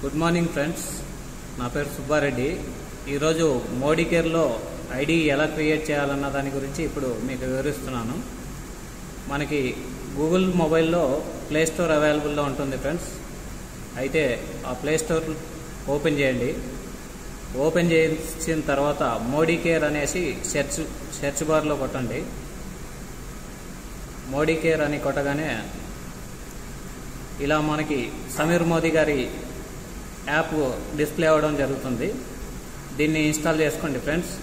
good morning friends నా పేరు సుబ్బారెడ్డి ఈరోజు మోడీ కేర్లో ఐడి ఎలా క్రియేట్ చేయాలన్న దాని గురించి ఇప్పుడు మీకు వివరిస్తున్నాను మనకి గూగుల్ మొబైల్లో ప్లే స్టోర్ అవైలబుల్లో ఉంటుంది ఫ్రెండ్స్ అయితే ఆ ప్లే స్టోర్ ఓపెన్ చేయండి ఓపెన్ చేసిన తర్వాత మోడీ కేర్ అనేసి సెర్చ్ సెర్చ్ బార్లో కొట్టండి మోడీ కేర్ అని కొట్టగానే ఇలా మనకి సమీర్ మోదీ గారి యాప్ డిస్ప్లే అవ్వడం జరుగుతుంది దీన్ని ఇన్స్టాల్ చేసుకోండి ఫ్రెండ్స్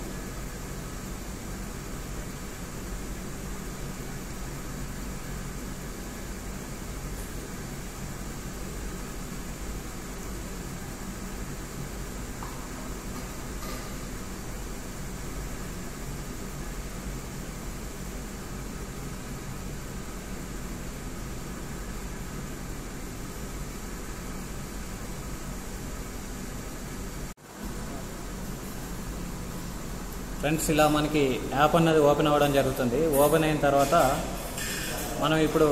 ఫ్రెండ్స్ ఇలా మనకి యాప్ అన్నది ఓపెన్ అవ్వడం జరుగుతుంది ఓపెన్ అయిన తర్వాత మనం ఇప్పుడు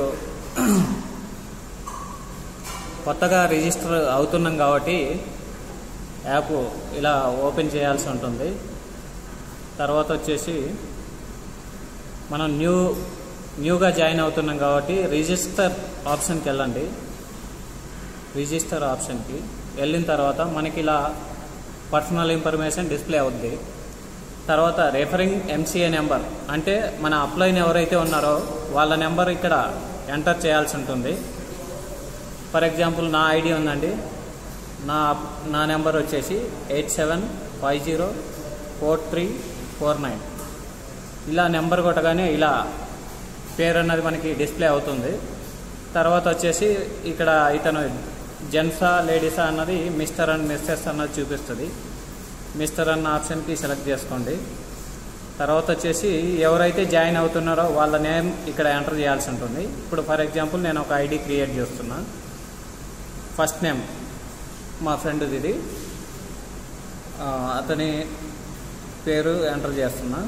కొత్తగా రిజిస్టర్ అవుతున్నాం కాబట్టి యాప్ ఇలా ఓపెన్ చేయాల్సి ఉంటుంది తర్వాత వచ్చేసి మనం న్యూ న్యూగా జాయిన్ అవుతున్నాం కాబట్టి రిజిస్టర్ ఆప్షన్కి వెళ్ళండి రిజిస్టర్ ఆప్షన్కి వెళ్ళిన తర్వాత మనకి ఇలా పర్సనల్ ఇన్ఫర్మేషన్ డిస్ప్లే అవుద్ది తర్వాత రెఫరింగ్ ఎంసీఏ నెంబర్ అంటే మన అప్లైన్ ఎవరైతే ఉన్నారో వాళ్ళ నెంబర్ ఇక్కడ ఎంటర్ చేయాల్సి ఉంటుంది ఫర్ ఎగ్జాంపుల్ నా ఐడి ఉందండి నా నా నెంబర్ వచ్చేసి eight seven five zero four three four nine ఇలా నెంబర్ కొట్టగానే ఇలా పేరు అన్నది మనకి డిస్ప్లే అవుతుంది తర్వాత వచ్చేసి ఇక్కడ ఇతను జెంట్సా లేడీసా అన్నది మిస్టర్ అండ్ మిస్సెస్ అన్నది చూపిస్తుంది మిస్టర్ అన్న ఆప్షన్కి సెలెక్ట్ చేసుకోండి తర్వాత వచ్చేసి ఎవరైతే జాయిన్ అవుతున్నారో వాళ్ళ నేమ్ ఇక్కడ ఎంటర్ చేయాల్సి ఉంటుంది ఇప్పుడు ఫర్ ఎగ్జాంపుల్ నేను ఒక ఐడి క్రియేట్ చేస్తున్నా ఫస్ట్ నేమ్ మా ఫ్రెండ్ది ఇది ఆ, అతని పేరు ఎంటర్ చేస్తున్నా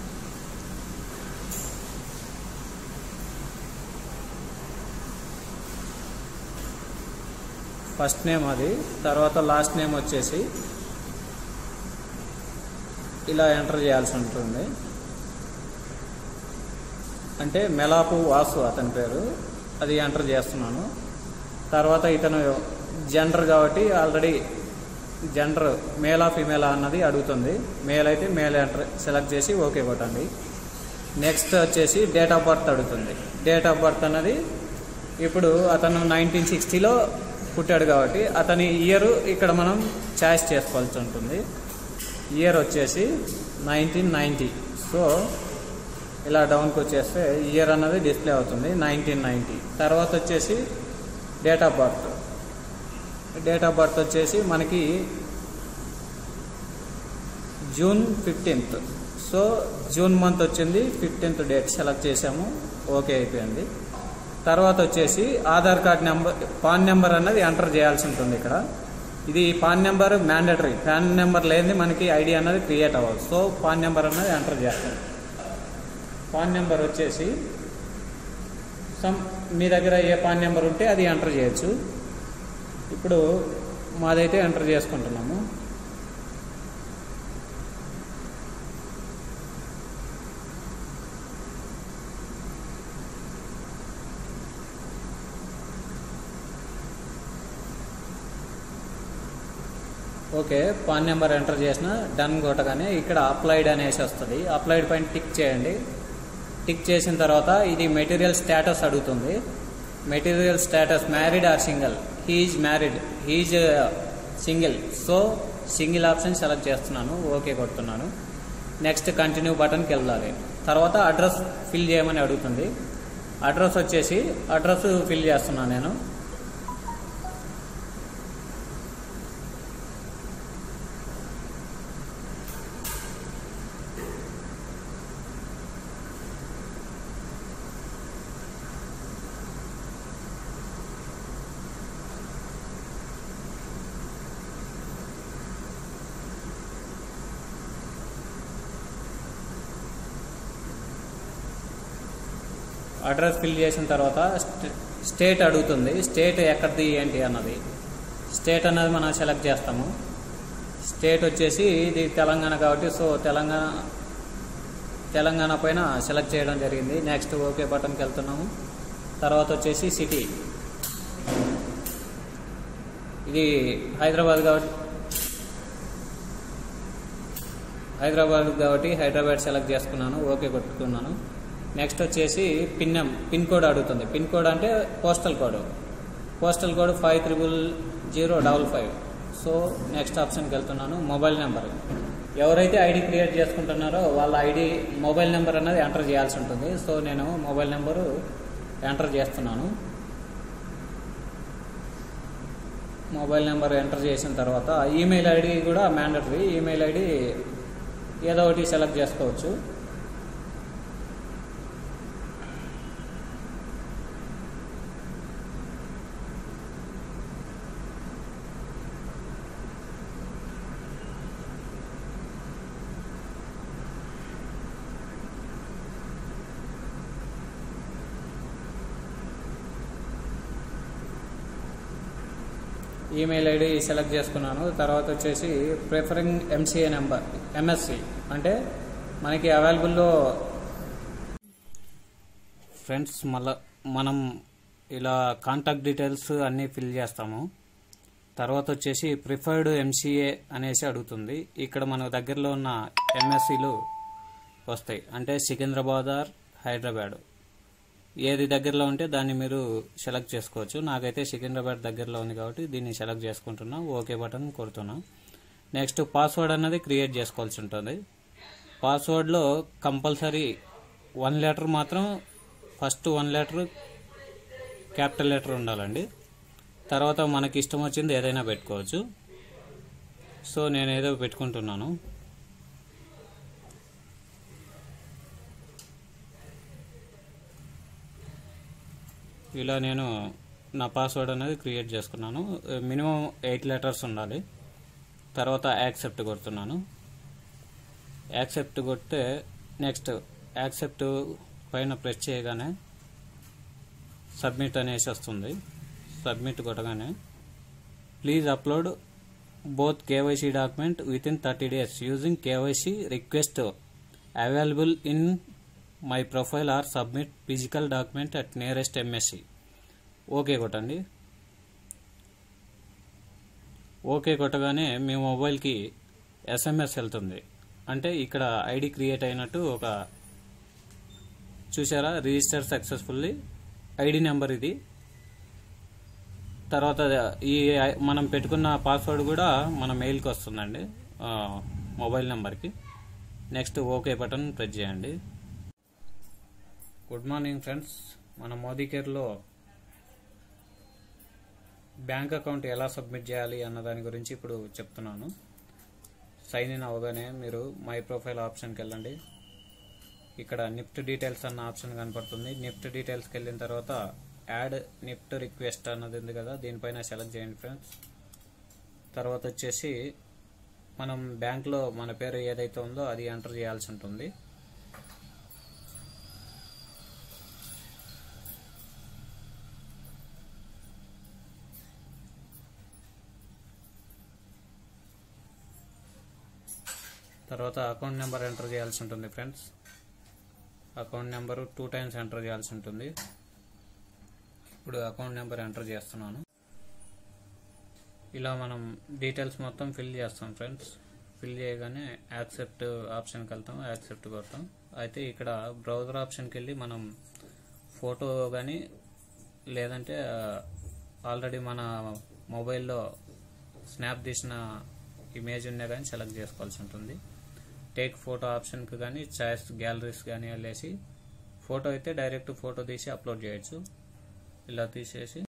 ఫస్ట్ నేమ్ అది తర్వాత లాస్ట్ నేమ్ వచ్చేసి ఇలా ఎంటర్ చేయాల్సి ఉంటుంది అంటే మెలాపు వాసు అతని పేరు అది ఎంటర్ చేస్తున్నాను తర్వాత ఇతను జెండర్ కాబట్టి ఆల్రెడీ జెండర్ మేలా ఫీమేలా అన్నది అడుగుతుంది మేల్ అయితే మేల్ ఎంటర్ సెలెక్ట్ చేసి ఓకే కొట్టండి నెక్స్ట్ వచ్చేసి డేట్ ఆఫ్ బర్త్ అడుగుతుంది డేట్ ఆఫ్ బర్త్ అన్నది ఇప్పుడు అతను నైన్టీన్ సిక్స్టీలో పుట్టాడు కాబట్టి అతని ఇయర్ ఇక్కడ మనం చాయిస్ చేసుకోవాల్సి ఉంటుంది ఇయర్ వచ్చేసి నైన్టీన్ నైంటీ సో ఇలా డౌన్కి వచ్చేస్తే ఇయర్ అన్నది డిస్ప్లే అవుతుంది నైన్టీన్ నైంటీ తర్వాత వచ్చేసి date of birth date of birth వచ్చేసి మనకి June fifteenth so June month వచ్చింది ఫిఫ్టీన్త్ డేట్ సెలెక్ట్ చేసాము ఓకే అయిపోయింది తర్వాత వచ్చేసి Aadhaar card number PAN number అన్నది ఎంటర్ చేయాల్సి ఉంటుంది ఇక్కడ ఇది PAN number mandatory PAN number లేనిది మనకి ఐడి అన్నది క్రియేట్ అవ్వదు సో పాన్ నెంబర్ అన్నది ఎంటర్ చేస్తాం పాన్ నెంబర్ వచ్చేసి సమ్ మీ దగ్గర ఏ పాన్ నెంబర్ ఉంటే అది ఎంటర్ చేయొచ్చు ఇప్పుడు మాదైతే ఎంటర్ చేసుకుంటున్నాము ఓకే పాన్ నెంబర్ ఎంటర్ చేసిన డన్ కొట్టగానే ఇక్కడ అప్లైడ్ అనేసి వస్తుంది అప్లైడ్ పైన టిక్ చేయండి టిక్ చేసిన తర్వాత ఇది మెటీరియల్ స్టేటస్ అడుగుతుంది material status married or single he's married he's single so single option select చేస్తున్నాను ఓకే కొడుతున్నాను నెక్స్ట్ కంటిన్యూ బటన్కి వెళ్ళాలి తర్వాత అడ్రస్ ఫిల్ చేయమని అడుగుతుంది అడ్రస్ వచ్చేసి అడ్రస్ ఫిల్ చేస్తున్నాను నేను అడ్రస్ ఫిల్ చేసిన తర్వాత స్టే- స్టేట్ అడుగుతుంది స్టేట్ ఎక్కడిది ఏంటి అన్నది స్టేట్ అనేది మనం సెలెక్ట్ చేస్తాము స్టేట్ వచ్చేసి ఇది తెలంగాణ కాబట్టి సో తెలంగాణ తెలంగాణ పైన సెలెక్ట్ చేయడం జరిగింది నెక్స్ట్ ఓకే బటన్కి వెళ్తున్నాము తర్వాత వచ్చేసి సిటీ ఇది హైదరాబాద్ కాబట్టి హైదరాబాద్ కాబట్టి హైదరాబాద్ సెలెక్ట్ చేసుకున్నాను ఓకే కొట్టుకున్నాను నెక్స్ట్ వచ్చేసి పిన్ నెం పిన్ కోడ్ అడుగుతుంది పిన్ కోడ్ అంటే postal code postal code five triple zero double five so next ఆప్షన్కి వెళ్తున్నాను మొబైల్ నెంబర్ ఎవరైతే ఐడి క్రియేట్ చేసుకుంటున్నారో వాళ్ళ ఐడి మొబైల్ నెంబర్ అనేది ఎంటర్ చేయాల్సి ఉంటుంది సో నేను మొబైల్ నెంబరు ఎంటర్ చేస్తున్నాను మొబైల్ నెంబర్ ఎంటర్ చేసిన తర్వాత ఈమెయిల్ ఐడి కూడా మ్యాండటరీ ఈమెయిల్ ఐడి ఏదో ఒకటి సెలెక్ట్ చేసుకోవచ్చు ఈమెయిల్ ఐడి సెలెక్ట్ చేసుకున్నాను తర్వాత వచ్చేసి ప్రిఫరింగ్ ఎంసీఏ నెంబర్ ఎంఎస్సి అంటే మనకి అవైలబుల్లో ఫ్రెండ్స్ మళ్ళా మనం ఇలా కాంటాక్ట్ డీటెయిల్స్ అన్నీ ఫిల్ చేస్తాము తర్వాత వచ్చేసి ప్రిఫర్డ్ ఎంసీఏ అనేసి అడుగుతుంది ఇక్కడ మన దగ్గరలో ఉన్న ఎంఎస్సీలు వస్తాయి అంటే సికింద్రాబాద్ ఆర్ హైదరాబాద్ ఏది దగ్గరలో ఉంటే దాన్ని మీరు సెలెక్ట్ చేసుకోవచ్చు నాకైతే సికింద్రాబాద్ దగ్గరలో ఉంది కాబట్టి దీన్ని సెలెక్ట్ చేసుకుంటున్నా ఓకే బటన్ కొడుతున్నా నెక్స్ట్ పాస్వర్డ్ అన్నది క్రియేట్ చేసుకోవాల్సి ఉంటుంది పాస్వర్డ్లో కంపల్సరీ వన్ లెటర్ మాత్రం first one letter capital letter ఉండాలండి తర్వాత మనకి ఇష్టం వచ్చింది ఏదైనా పెట్టుకోవచ్చు సో నేను ఏదో పెట్టుకుంటున్నాను ఇలా నేను నా పాస్వర్డ్ అనేది క్రియేట్ చేసుకున్నాను మినిమం ఎయిట్ లెటర్స్ ఉండాలి తర్వాత యాక్సెప్ట్ కొడుతున్నాను యాక్సెప్ట్ కొడితే నెక్స్ట్ యాక్సెప్ట్ పైన ప్రెస్ చేయగానే సబ్మిట్ అనేసి వస్తుంది సబ్మిట్ కొట్టగానే please upload both KYC document within thirty days using KYC request available in my profile or submit physical document at nearest MSC okay కొట్టండి okay కొట్టగానే మీ మొబైల్కి ఎస్ఎంఎస్ వెళ్తుంది అంటే ఇక్కడ ఐడి క్రియేట్ అయినట్టు ఒక చూసారా రిజిస్టర్ సక్సెస్ఫుల్లీ ఐడి నెంబర్ ఇది తర్వాత ఈ మనం పెట్టుకున్న పాస్వర్డ్ కూడా మన మెయిల్కి వస్తుందండి ఆ, మొబైల్ నెంబర్కి నెక్స్ట్ ఓకే బటన్ ప్రెస్ చేయండి గుడ్ మార్నింగ్ ఫ్రెండ్స్ మన మోదీ కేర్లో బ్యాంక్ అకౌంట్ ఎలా సబ్మిట్ చేయాలి అన్న దాని గురించి ఇప్పుడు చెప్తున్నాను సైన్ ఇన్ అవగానే మీరు మై ప్రొఫైల్ ఆప్షన్కి వెళ్ళండి ఇక్కడ నిఫ్ట్ డీటెయిల్స్ అన్న ఆప్షన్ కనపడుతుంది నిఫ్ట్ డీటెయిల్స్కి వెళ్ళిన తర్వాత యాడ్ నిఫ్ట్ రిక్వెస్ట్ అన్నది ఉంది కదా దీనిపైన సెలెక్ట్ చేయండి ఫ్రెండ్స్ తర్వాత వచ్చేసి మనం బ్యాంక్లో మన పేరు ఏదైతే ఉందో అది ఎంటర్ చేయాల్సి ఉంటుంది తర్వాత అకౌంట్ నెంబర్ ఎంటర్ చేయాల్సి ఉంటుంది friends account number two times enter చేయాల్సి ఉంటుంది ఇప్పుడు అకౌంట్ నెంబర్ ఎంటర్ చేస్తున్నాను ఇలా మనం డీటెయిల్స్ మొత్తం ఫిల్ చేస్తాం ఫ్రెండ్స్ ఫిల్ చేయగానే యాక్సెప్ట్ ఆప్షన్కి వెళ్తాం యాక్సెప్ట్ కొడతాం అయితే ఇక్కడ బ్రౌజర్ ఆప్షన్కి వెళ్ళి మనం ఫోటో కానీ లేదంటే ఆల్రెడీ మన మొబైల్లో స్నాప్ తీసిన ఇమేజ్ ఉన్నా కానీ సెలెక్ట్ చేసుకోవాల్సి ఉంటుంది టేక్ ఫోటో ఆప్షన్కి కానీ చాయిస్ గ్యాలరీస్ కానీ వెళ్ళేసి ఫోటో అయితే డైరెక్ట్ ఫోటో తీసి అప్లోడ్ చేయొచ్చు ఇలా తీసేసి